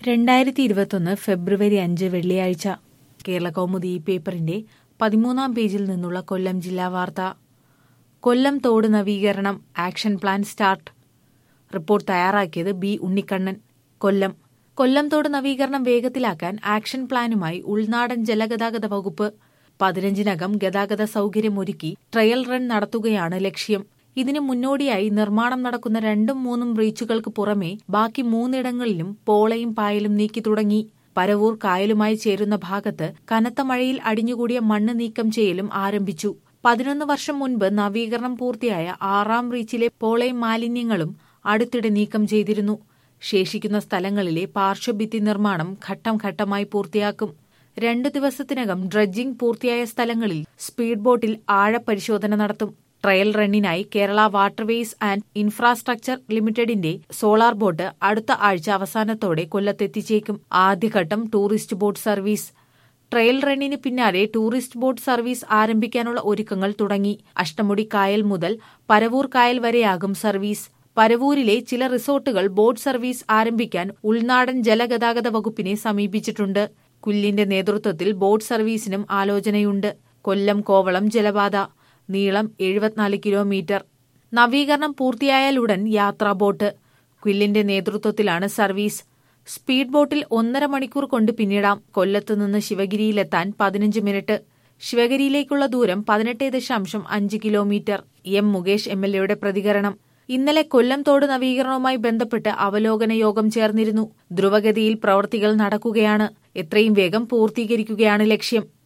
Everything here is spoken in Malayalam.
രണ്ടായിരത്തി ഇരുപത്തൊന്ന് ഫെബ്രുവരി അഞ്ച് വെള്ളിയാഴ്ച കേരള കൗമുദി ഈ പേപ്പറിന്റെ പതിമൂന്നാം പേജിൽ നിന്നുള്ള കൊല്ലം ജില്ലാ വാർത്ത കൊല്ലം തോട് നവീകരണം ആക്ഷൻ പ്ലാൻ സ്റ്റാർട്ട് റിപ്പോർട്ട് തയ്യാറാക്കിയത് ബി ഉണ്ണിക്കണ്ണൻ കൊല്ലം കൊല്ലം തോട് നവീകരണം വേഗത്തിലാക്കാൻ ആക്ഷൻ പ്ലാനുമായി ഉൾനാടൻ ജലഗതാഗത വകുപ്പ് പതിനഞ്ചിനകം ഗതാഗത സൗകര്യമൊരുക്കി ട്രയൽ റൺ നടത്തുകയാണ് ലക്ഷ്യം ഇതിനു മുന്നോടിയായി നിർമ്മാണം നടക്കുന്ന രണ്ടും മൂന്നും ബ്രീച്ചുകൾക്ക് പുറമെ ബാക്കി മൂന്നിടങ്ങളിലും പോളയും പായലും നീക്കി തുടങ്ങി പരവൂർ കായലുമായി ചേരുന്ന ഭാഗത്ത് കനത്ത മഴയിൽ അടിഞ്ഞുകൂടിയ മണ്ണ് നീക്കം ചെയ്യലും ആരംഭിച്ചു പതിനൊന്ന് വർഷം മുൻപ് നവീകരണം പൂർത്തിയായ ആറാം റീച്ചിലെ പോളയും മാലിന്യങ്ങളും അടുത്തിടെ നീക്കം ചെയ്തിരുന്നു ശേഷിക്കുന്ന സ്ഥലങ്ങളിലെ പാർശ്വഭിത്തി നിർമ്മാണം ഘട്ടം ഘട്ടമായി പൂർത്തിയാക്കും രണ്ട് ദിവസത്തിനകം ഡ്രഡ്ജിംഗ് പൂർത്തിയായ സ്ഥലങ്ങളിൽ സ്പീഡ് ബോട്ടിൽ ആഴപരിശോധന നടത്തും ട്രയൽ റണ്ണിനായി കേരള വാട്ടർവേസ് ആൻഡ് ഇൻഫ്രാസ്ട്രക്ചർ ലിമിറ്റഡിന്റെ സോളാർ ബോട്ട് അടുത്ത ആഴ്ച അവസാനത്തോടെ കൊല്ലത്തെത്തിച്ചേക്കും ആദ്യഘട്ടം ടൂറിസ്റ്റ് ബോട്ട് സർവീസ് ട്രയൽ റണ്ണിന് പിന്നാലെ ടൂറിസ്റ്റ് ബോട്ട് സർവീസ് ആരംഭിക്കാനുള്ള ഒരുക്കങ്ങൾ തുടങ്ങി അഷ്ടമുടി കായൽ മുതൽ പരവൂർ കായൽ വരെയാകും സർവീസ് പരവൂരിലെ ചില റിസോർട്ടുകൾ ബോട്ട് സർവീസ് ആരംഭിക്കാൻ ഉൾനാടൻ ജലഗതാഗത വകുപ്പിനെ സമീപിച്ചിട്ടുണ്ട് കുല്ലിന്റെ നേതൃത്വത്തിൽ ബോട്ട് സർവീസിനും ആലോചനയുണ്ട് കൊല്ലം കോവളം ജലപാത നീളം എഴുപത്തിനാല് കിലോമീറ്റർ നവീകരണം പൂർത്തിയായാലുടൻ യാത്രാ ബോട്ട് ക്വില്ലിന്റെ നേതൃത്വത്തിലാണ് സർവീസ് സ്പീഡ് ബോട്ടിൽ ഒന്നര മണിക്കൂർ കൊണ്ട് പിന്നിടാം കൊല്ലത്ത് നിന്ന് ശിവഗിരിയിലെത്താൻ പതിനഞ്ച് മിനിറ്റ് ശിവഗിരിയിലേക്കുള്ള ദൂരം പതിനെട്ട് ദശാംശം അഞ്ച് kilometre M Mukesh M L എയുടെ പ്രതികരണം ഇന്നലെ കൊല്ലം തോട് നവീകരണവുമായി ബന്ധപ്പെട്ട് അവലോകന യോഗം ചേർന്നിരുന്നു ദ്രുവഗതിയിൽ പ്രവൃത്തികൾ നടക്കുകയാണ് എത്രയും വേഗം പൂർത്തീകരിക്കുകയാണ് ലക്ഷ്യം